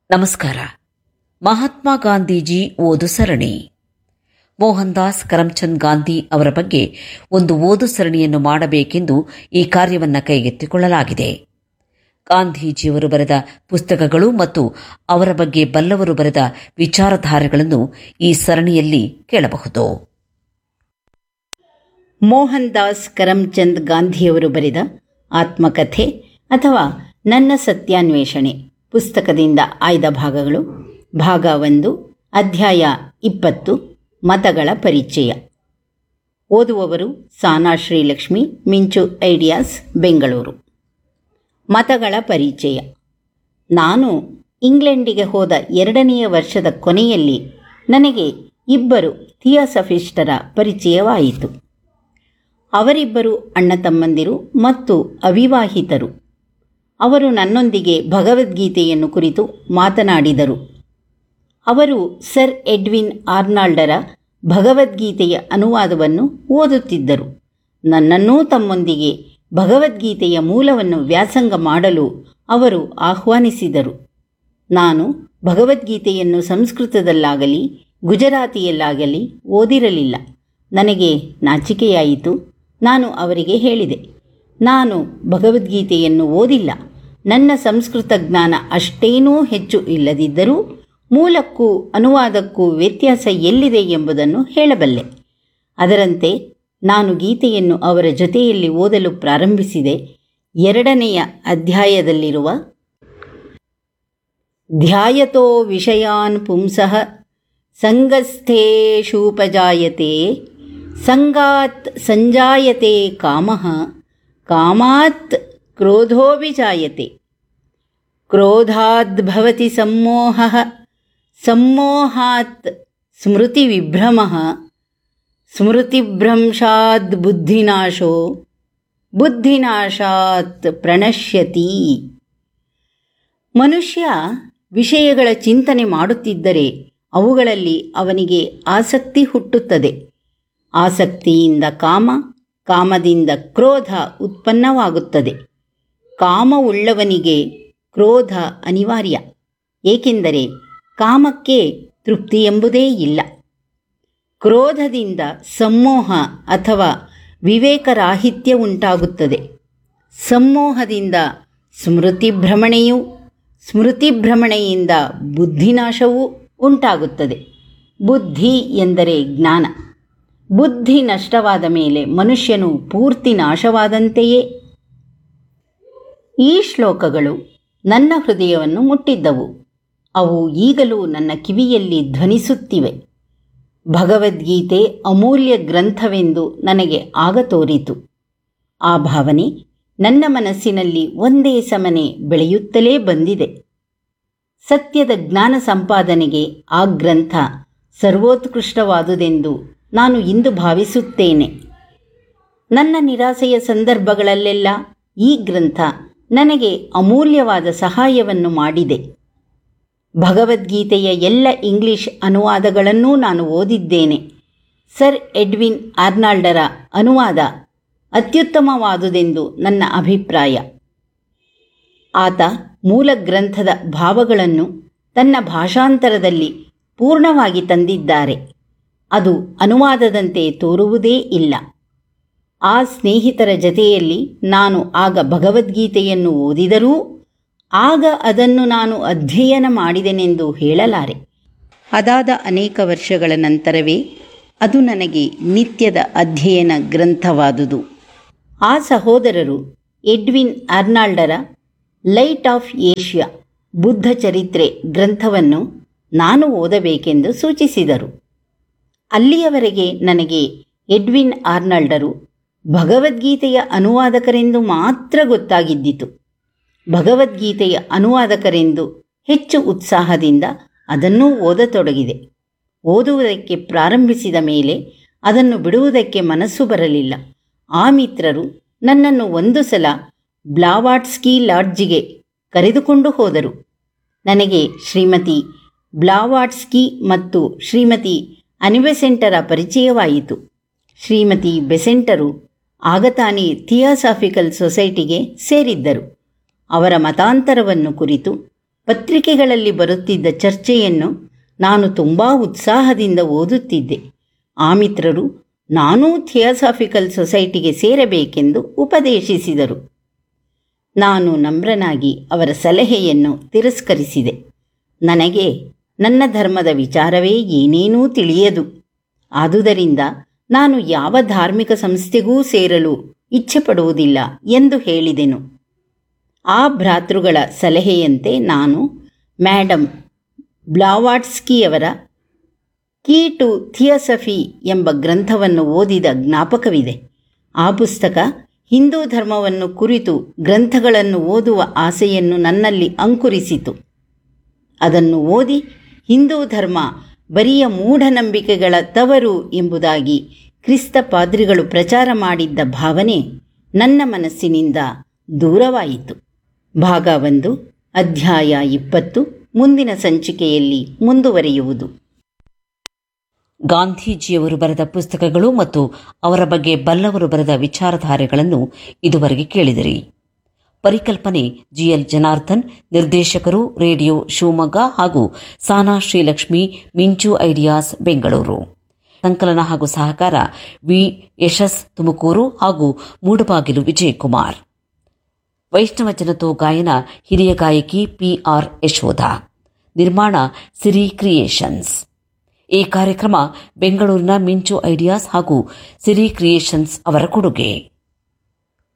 ನಮಸ್ಕಾರ ಮಹಾತ್ಮ ಗಾಂಧೀಜಿ ಓದು ಸರಣಿ ಮೋಹನ್ ದಾಸ್ ಕರಮ್ಚಂದ್ ಗಾಂಧಿ ಅವರ ಬಗ್ಗೆ ಒಂದು ಓದು ಸರಣಿಯನ್ನು ಮಾಡಬೇಕೆಂದು ಈ ಕಾರ್ಯವನ್ನು ಕೈಗೆತ್ತಿಕೊಳ್ಳಲಾಗಿದೆ ಗಾಂಧೀಜಿಯವರು ಬರೆದ ಪುಸ್ತಕಗಳು ಮತ್ತು ಅವರ ಬಗ್ಗೆ ಬಲ್ಲವರು ಬರೆದ ವಿಚಾರಧಾರೆಗಳನ್ನು ಈ ಸರಣಿಯಲ್ಲಿ ಕೇಳಬಹುದು ಮೋಹನ್ ದಾಸ್ ಕರಮ್ಚಂದ್ ಗಾಂಧಿಯವರು ಬರೆದ ಆತ್ಮಕಥೆ ಅಥವಾ ನನ್ನ ಸತ್ಯಾನ್ವೇಷಣೆ ಪುಸ್ತಕದಿಂದ ಆಯ್ದ ಭಾಗಗಳು ಭಾಗ ಒಂದು ಅಧ್ಯಾಯ ಇಪ್ಪತ್ತು ಮತಗಳ ಪರಿಚಯ ಓದುವವರು ಸಾನಾ ಶ್ರೀಲಕ್ಷ್ಮಿ ಮಿಂಚು ಐಡಿಯಾಸ್ ಬೆಂಗಳೂರು ಮತಗಳ ಪರಿಚಯ ನಾನು ಇಂಗ್ಲೆಂಡಿಗೆ ಹೋದ ಎರಡನೆಯ ವರ್ಷದ ಕೊನೆಯಲ್ಲಿ ನನಗೆ ಇಬ್ಬರು ಥಿಯಾಸಫಿಸ್ಟರ ಪರಿಚಯವಾಯಿತು ಅವರಿಬ್ಬರು ಅಣ್ಣ ತಮ್ಮಂದಿರು ಮತ್ತು ಅವಿವಾಹಿತರು ಅವರು ನನ್ನೊಂದಿಗೆ ಭಗವದ್ಗೀತೆಯನ್ನು ಕುರಿತು ಮಾತನಾಡಿದರು ಅವರು ಸರ್ ಎಡ್ವಿನ್ ಆರ್ನಾಲ್ಡರ ಭಗವದ್ಗೀತೆಯ ಅನುವಾದವನ್ನು ಓದುತ್ತಿದ್ದರು ನನ್ನನ್ನೂ ತಮ್ಮೊಂದಿಗೆ ಭಗವದ್ಗೀತೆಯ ಮೂಲವನ್ನು ವ್ಯಾಸಂಗ ಮಾಡಲು ಅವರು ಆಹ್ವಾನಿಸಿದರು ನಾನು ಭಗವದ್ಗೀತೆಯನ್ನು ಸಂಸ್ಕೃತದಲ್ಲಾಗಲಿ ಗುಜರಾತಿಯಲ್ಲಾಗಲಿ ಓದಿರಲಿಲ್ಲ ನನಗೆ ನಾಚಿಕೆಯಾಯಿತು ನಾನು ಅವರಿಗೆ ಹೇಳಿದೆ ನಾನು ಭಗವದ್ಗೀತೆಯನ್ನು ಓದಿಲ್ಲ ನನ್ನ ಸಂಸ್ಕೃತ ಜ್ಞಾನ ಅಷ್ಟೇನೂ ಹೆಚ್ಚು ಇಲ್ಲದಿದ್ದರೂ ಮೂಲಕ್ಕೂ ಅನುವಾದಕ್ಕೂ ವ್ಯತ್ಯಾಸ ಎಲ್ಲಿದೆ ಎಂಬುದನ್ನು ಹೇಳಬಲ್ಲೆ ಅದರಂತೆ ನಾನು ಗೀತೆಯನ್ನು ಅವರ ಜೊತೆಯಲ್ಲಿ ಓದಲು ಪ್ರಾರಂಭಿಸಿದೆ ಎರಡನೆಯ ಅಧ್ಯಾಯದಲ್ಲಿರುವ ಧ್ಯಾಯತೋ ವಿಷಯಾನ್ ಪುಂಸಃ ಸಂಗಸ್ಥೇಷೂಪಜಾಯತೆ ಸಂಗಾತ್ ಸಂಜಾಯತೆ ಕಾಮಃ ಕಾಮಾತ್ ಕ್ರೋಧೋಭಿಜಾಯತೆ ಕ್ರೋಧಾದ್ಭವತಿ ಸಮ್ಮೋಹಃ ಸಮ್ಮೋಹಾತ್ ಸ್ಮೃತಿವಿಭ್ರಮಃ ಸ್ಮೃತಿಭ್ರಂಶಾದ್ ಬುದ್ಧಿನಾಶೋ ಬುದ್ಧಿನಾಶಾತ್ ಪ್ರಣಶ್ಯತಿ ಮನುಷ್ಯ ವಿಷಯಗಳ ಚಿಂತನೆ ಮಾಡುತ್ತಿದ್ದರೆ ಅವುಗಳಲ್ಲಿ ಅವನಿಗೆ ಆಸಕ್ತಿ ಹುಟ್ಟುತ್ತದೆ ಆಸಕ್ತಿಯಿಂದ ಕಾಮ ಕಾಮದಿಂದ ಕ್ರೋಧ ಉತ್ಪನ್ನವಾಗುತ್ತದೆ ಕಾಮವುಳ್ಳವನಿಗೆ ಕ್ರೋಧ ಅನಿವಾರ್ಯ ಏಕೆಂದರೆ ಕಾಮಕ್ಕೆ ತೃಪ್ತಿ ಎಂಬುದೇ ಇಲ್ಲ ಕ್ರೋಧದಿಂದ ಸಮ್ಮೋಹ ಅಥವಾ ವಿವೇಕರಾಹಿತ್ಯ ಉಂಟಾಗುತ್ತದೆ ಸಮ್ಮೋಹದಿಂದ ಸ್ಮೃತಿಭ್ರಮಣೆಯು ಸ್ಮೃತಿಭ್ರಮಣೆಯಿಂದ ಬುದ್ಧಿನಾಶವೂ ಉಂಟಾಗುತ್ತದೆ ಬುದ್ಧಿ ಎಂದರೆ ಜ್ಞಾನ ಬುದ್ಧಿ ನಷ್ಟವಾದ ಮೇಲೆ ಮನುಷ್ಯನು ಪೂರ್ತಿ ನಾಶವಾದಂತೆಯೇ ಈ ಶ್ಲೋಕಗಳು ನನ್ನ ಹೃದಯವನ್ನು ಮುಟ್ಟಿದ್ದವು ಅವು ಈಗಲೂ ನನ್ನ ಕಿವಿಯಲ್ಲಿ ಧ್ವನಿಸುತ್ತಿವೆ ಭಗವದ್ಗೀತೆ ಅಮೂಲ್ಯ ಗ್ರಂಥವೆಂದು ನನಗೆ ಆಗ ತೋರಿತು ಆ ಭಾವನೆ ನನ್ನ ಮನಸ್ಸಿನಲ್ಲಿ ಒಂದೇ ಸಮನೆ ಬೆಳೆಯುತ್ತಲೇ ಬಂದಿದೆ ಸತ್ಯದ ಜ್ಞಾನ ಸಂಪಾದನೆಗೆ ಆ ಗ್ರಂಥ ಸರ್ವೋತ್ಕೃಷ್ಟವಾದುದೆಂದು ನಾನು ಇಂದು ಭಾವಿಸುತ್ತೇನೆ ನನ್ನ ನಿರಾಸೆಯ ಸಂದರ್ಭಗಳಲ್ಲೆಲ್ಲ ಈ ಗ್ರಂಥ ನನಗೆ ಅಮೂಲ್ಯವಾದ ಸಹಾಯವನ್ನು ಮಾಡಿದೆ ಭಗವದ್ಗೀತೆಯ ಎಲ್ಲ ಇಂಗ್ಲಿಷ್ ಅನುವಾದಗಳನ್ನೂ ನಾನು ಓದಿದ್ದೇನೆ ಸರ್ ಎಡ್ವಿನ್ ಆರ್ನಾಲ್ಡರ ಅನುವಾದ ಅತ್ಯುತ್ತಮವಾದುದೆಂದು ನನ್ನ ಅಭಿಪ್ರಾಯ ಆತ ಮೂಲ ಗ್ರಂಥದ ಭಾವಗಳನ್ನು ತನ್ನ ಭಾಷಾಂತರದಲ್ಲಿ ಪೂರ್ಣವಾಗಿ ತಂದಿದ್ದಾರೆ ಅದು ಅನುವಾದದಂತೆ ತೋರುವುದೇ ಇಲ್ಲ ಆ ಸ್ನೇಹಿತರ ಜತೆಯಲ್ಲಿ ನಾನು ಆಗ ಭಗವದ್ಗೀತೆಯನ್ನು ಓದಿದರೂ ಆಗ ಅದನ್ನು ನಾನು ಅಧ್ಯಯನ ಮಾಡಿದೆನೆಂದು ಹೇಳಲಾರೆ ಅದಾದ ಅನೇಕ ವರ್ಷಗಳ ನಂತರವೇ ಅದು ನನಗೆ ನಿತ್ಯದ ಅಧ್ಯಯನ ಗ್ರಂಥವಾದುದು ಆ ಸಹೋದರರು ಎಡ್ವಿನ್ ಅರ್ನಾಲ್ಡರ ಲೈಟ್ ಆಫ್ ಏಷ್ಯಾ ಬುದ್ಧ ಚರಿತ್ರೆ ಗ್ರಂಥವನ್ನು ನಾನು ಓದಬೇಕೆಂದು ಸೂಚಿಸಿದರು ಅಲ್ಲಿಯವರೆಗೆ ನನಗೆ ಎಡ್ವಿನ್ ಆರ್ನಾಲ್ಡರು ಭಗವದ್ಗೀತೆಯ ಅನುವಾದಕರೆಂದು ಮಾತ್ರ ಗೊತ್ತಾಗಿದ್ದಿತು ಭಗವದ್ಗೀತೆಯ ಅನುವಾದಕರೆಂದು ಹೆಚ್ಚು ಉತ್ಸಾಹದಿಂದ ಅದನ್ನೂ ಓದತೊಡಗಿದೆ ಓದುವುದಕ್ಕೆ ಪ್ರಾರಂಭಿಸಿದ ಮೇಲೆ ಅದನ್ನು ಬಿಡುವುದಕ್ಕೆ ಮನಸ್ಸು ಬರಲಿಲ್ಲ ಆ ಮಿತ್ರರು ನನ್ನನ್ನು ಒಂದು ಸಲ ಬ್ಲಾವಾಟ್ಸ್ಕಿ ಲಾಡ್ಜಿಗೆ ಕರೆದುಕೊಂಡು ಹೋದರು ನನಗೆ ಶ್ರೀಮತಿ ಬ್ಲಾವಾಟ್ಸ್ಕಿ ಮತ್ತು ಶ್ರೀಮತಿ ಅನಿಬೆಸೆಂಟರ ಪರಿಚಯವಾಯಿತು ಶ್ರೀಮತಿ ಬೆಸೆಂಟರು ಆಗ ತಾನೇ ಥಿಯಾಸಾಫಿಕಲ್ ಸೊಸೈಟಿಗೆ ಸೇರಿದ್ದರು ಅವರ ಮತಾಂತರವನ್ನು ಕುರಿತು ಪತ್ರಿಕೆಗಳಲ್ಲಿ ಬರುತ್ತಿದ್ದ ಚರ್ಚೆಯನ್ನು ನಾನು ತುಂಬ ಉತ್ಸಾಹದಿಂದ ಓದುತ್ತಿದ್ದೆ ಆ ಮಿತ್ರರು ನಾನೂ ಥಿಯಾಸಾಫಿಕಲ್ ಸೊಸೈಟಿಗೆ ಸೇರಬೇಕೆಂದು ಉಪದೇಶಿಸಿದರು ನಾನು ನಮ್ರನಾಗಿ ಅವರ ಸಲಹೆಯನ್ನು ತಿರಸ್ಕರಿಸಿದೆ ನನಗೆ ನನ್ನ ಧರ್ಮದ ವಿಚಾರವೇ ಏನೇನೂ ತಿಳಿಯದು ಆದುದರಿಂದ ನಾನು ಯಾವ ಧಾರ್ಮಿಕ ಸಂಸ್ಥೆಗೂ ಸೇರಲು ಇಚ್ಛೆಪಡುವುದಿಲ್ಲ ಎಂದು ಹೇಳಿದೆನು ಆ ಭ್ರಾತೃಗಳ ಸಲಹೆಯಂತೆ ನಾನು ಮ್ಯಾಡಮ್ ಬ್ಲಾವಾಟ್ಸ್ಕಿಯವರ ಕೀ ಟು ಥಿಯಸಫಿ ಎಂಬ ಗ್ರಂಥವನ್ನು ಓದಿದ ಜ್ಞಾಪಕವಿದೆ ಆ ಪುಸ್ತಕ ಹಿಂದೂ ಧರ್ಮವನ್ನು ಕುರಿತು ಗ್ರಂಥಗಳನ್ನು ಓದುವ ಆಸೆಯನ್ನು ನನ್ನಲ್ಲಿ ಅಂಕುರಿಸಿತು ಅದನ್ನು ಓದಿ ಹಿಂದೂ ಧರ್ಮ ಬರಿಯ ಮೂಢನಂಬಿಕೆಗಳ ತವರು ಎಂಬುದಾಗಿ ಕ್ರಿಸ್ತ ಪಾದ್ರಿಗಳು ಪ್ರಚಾರ ಮಾಡಿದ್ದ ಭಾವನೆ ನನ್ನ ಮನಸ್ಸಿನಿಂದ ದೂರವಾಯಿತು ಭಾಗ ಒಂದು ಅಧ್ಯಾಯ ಇಪ್ಪತ್ತು ಮುಂದಿನ ಸಂಚಿಕೆಯಲ್ಲಿ ಮುಂದುವರಿಯುವುದು ಗಾಂಧೀಜಿಯವರು ಬರೆದ ಪುಸ್ತಕಗಳು ಮತ್ತು ಅವರ ಬಗ್ಗೆ ಬಲ್ಲವರು ಬರೆದ ವಿಚಾರಧಾರೆಗಳನ್ನು ಇದುವರೆಗೆ ಕೇಳಿದಿರಿ ಪರಿಕಲ್ಪನೆ ಜಿಎಲ್ ಜನಾರ್ದನ್ ನಿರ್ದೇಶಕರು ರೇಡಿಯೋ ಶಿವಮೊಗ್ಗ ಹಾಗೂ ಸಾನಾ ಶ್ರೀಲಕ್ಷ್ಮಿ ಮಿಂಚು ಐಡಿಯಾಸ್ ಬೆಂಗಳೂರು ಸಂಕಲನ ಹಾಗೂ ಸಹಕಾರ ವಿ ಯಶಸ್ ತುಮಕೂರು ಹಾಗೂ ಮೂಡಬಾಗಿಲು ವಿಜಯಕುಮಾರ್ ವೈಷ್ಣವ ಜನತೋ ಗಾಯನ ಹಿರಿಯ ಗಾಯಕಿ ಪಿಆರ್ ಯಶೋಧ ನಿರ್ಮಾಣ ಸಿರಿ ಕ್ರಿಯೇಷನ್ಸ್ ಈ ಕಾರ್ಯಕ್ರಮ ಬೆಂಗಳೂರಿನ ಮಿಂಚು ಐಡಿಯಾಸ್ ಹಾಗೂ ಸಿರಿ ಕ್ರಿಯೇಷನ್ಸ್ ಅವರ ಕೊಡುಗೆ